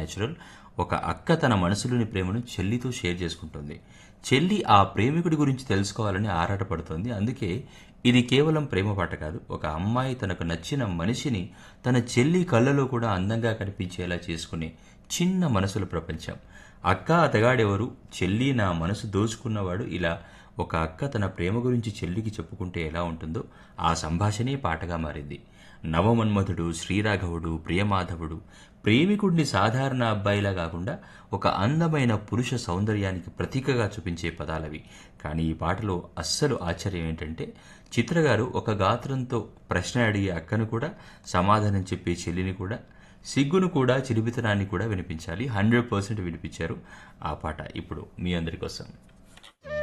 natural ఒక అక్క తన మనసులోని ప్రేమను చెల్లితో షేర్ చేసుకుంటుంది చెల్లి ఆ ప్రేమికుడి గురించి తెలుసుకోవాలని ఆరాటపడుతుంది అందుకే ఇది కేవలం ప్రేమ పాట కాదు ఒక అమ్మాయి తనకు నచ్చిన మనిషిని తన చెల్లి కళ్ళలో కూడా అందంగా కనిపించేలా చేసుకునే చిన్న మనసుల ప్రపంచం అక్క అతగాడెవరు చెల్లి నా మనసు దోచుకున్నవాడు ఇలా ఒక అక్క తన ప్రేమ గురించి చెల్లికి చెప్పుకుంటే ఎలా ఉంటుందో ఆ సంభాషణే పాటగా మారింది నవమన్మధుడు శ్రీరాఘవుడు ప్రియమాధవుడు ప్రేమికుడిని సాధారణ అబ్బాయిలా కాకుండా ఒక అందమైన పురుష సౌందర్యానికి ప్రతీకగా చూపించే పదాలవి కానీ ఈ పాటలో అస్సలు ఆశ్చర్యం ఏంటంటే చిత్రగారు ఒక గాత్రంతో ప్రశ్న అడిగే అక్కను కూడా సమాధానం చెప్పే చెల్లిని కూడా సిగ్గును కూడా చిలిపితనాన్ని కూడా వినిపించాలి హండ్రెడ్ పర్సెంట్ వినిపించారు ఆ పాట ఇప్పుడు మీ అందరి కోసం